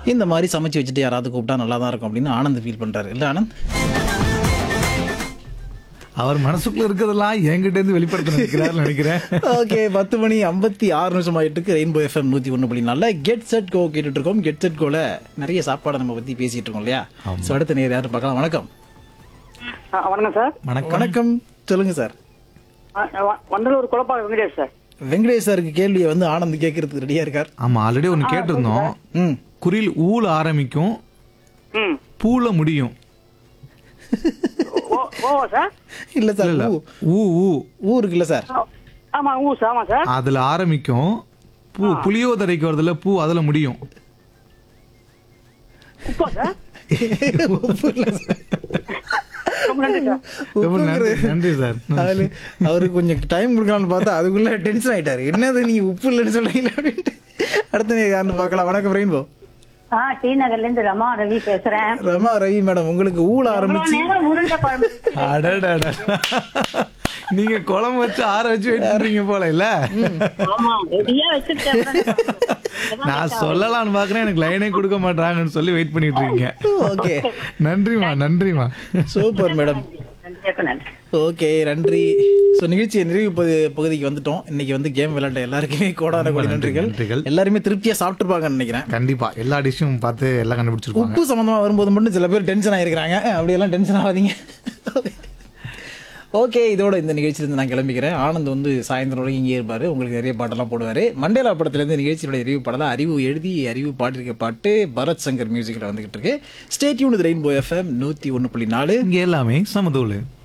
இந்த மாதிரி சமைச்சு வச்சுட்டு யாராவது கூப்பிட்டா நல்லா தான் இருக்கும் அப்படின்னு ஆனந்த் ஃபீல் பண்றாரு இல்ல ஆனந்த் அவர் மனசுக்குள்ள இருக்கிறதெல்லாம் என்கிட்ட இருந்து வெளிப்படுத்த நினைக்கிறாரு நினைக்கிறேன் ஓகே பத்து மணி ஐம்பத்தி ஆறு நிமிஷம் ஆயிட்டு இருக்கு ரெயின்போ எஃப்எம் நூத்தி ஒன்று புள்ளி நாலில் கெட் செட் கோ கேட்டுட்டு இருக்கோம் கெட் செட் கோல நிறைய சாப்பாடை நம்ம பத்தி பேசிட்டு இருக்கோம் இல்லையா ஸோ அடுத்த நேரம் யாரும் பார்க்கலாம் வணக்கம் ஆ, வணக்கம் சார் வணக்கம் வணக்கம் சொல்லுங்க சார் ஆ, வ- வண்டலூர் குழப்பாக வெங்கடேஷ் சார் வெங்கடேஷ் சாருக்கு கேள்வியை வந்து ஆனந்த் கேட்கறதுக்கு ரெடியா இருக்கார் ஆமா ஆல்ரெடி ஒன்னு கேட்டிருந்தோம் ம் குரில் ஊல ஆரம்பிக்கும் ம் பூல முடியும் ஓ ஓவா சார் இல்ல சார் இல்ல ஊ ஊ ஊ ஊருக்கு இல்ல சார் ஆ, ஆமா ஊ சார் ஆமா சார் அதுல ஆரம்பிக்கும் பூ புளியோதரைக்கு வருதுல பூ அதுல முடியும் உப்பா சார் உப்பு இல்ல சார். ரொம்ப நன்றி சார் ரொம்ப நன்றி நன்றி சார் அதுல அவருக்கு கொஞ்சம் டைம் கொடுக்கலாம்னு பார்த்தா அதுக்குள்ள டென்ஷன் ஆயிட்டாரு என்னது நீ உப்பு இல்லைன்னு சொல்றீங்க அப்படின்ட்டு அடுத்த நேரம் யாருன்னு பார்க்கலாம் வணக்கம் ரெயின்போ ஆ டி நகர்ல இருந்து ரமா ரவி பேசுறேன் ரமா ரவி மேடம் உங்களுக்கு ஊழ இவ்வளவு ஆரம்பிச்சு நேரம் உருண்டை குழம்பு அடடட நீங்க குழம்பு வச்சு ஆற வச்சு வெயிட் பண்றீங்க போல இல்ல ஆமா ரெடியா வச்சிருக்கேன் உருண்டை குழம்பு. நான் சொல்லலாம்னு பாக்குறேன் எனக்கு லைனே கொடுக்க மாட்டாங்கன்னு சொல்லி வெயிட் பண்ணிட்டு இருக்கீங்க ஓகே நன்றிமா நன்றிமா சூப்பர் மேடம் நன்றி நன்றி ஓகே நன்றி ஸோ நிகழ்ச்சி நிறைவு பகு- பகுதிக்கு வந்துட்டோம் இன்னைக்கு வந்து கேம் விளையாண்ட எல்லாருக்குமே கோடான கோடி நன்றிகள் நன்றிகள். எல்லாருமே திருப்தியா சாப்பிட்டுருப்பாங்கன்னு நினைக்கிறேன் கண்டிப்பா எல்லா டிஷ்ஷும் பார்த்து எல்லாம் கண்டுபிடிச்சிருப்பாங்க உப்பு சம்மந்தமா வரும்போது மட்டும் சில பேர் டென்ஷன் ஆயிருக்கிறாங்க அப்படியெல்லாம் டென்ஷன் ஆகாதீங்க ஓகே இதோட இந்த நிகழ்ச்சியிலேருந்து நான் கிளம்பிக்கிறேன் ஆனந்த் வந்து சாயந்தரம் வரைக்கும் இங்கே இருப்பார் உங்களுக்கு நிறைய பாட்டெல்லாம் போடுவார் மண்டேலா படத்துலேருந்து நிகழ்ச்சியோட அறிவு பாடலாம் அறிவு எழுதி அறிவு பாட்டிருக்க பாட்டு பரத் சங்கர் மியூசிக்கில் வந்துகிட்டு இருக்கு ஸ்டேட்யூன் ரெயின்போ எஃப்எம் நூற்றி ஒன்று புள்ளி நாலு இங்க எல்லாமே சமதூளு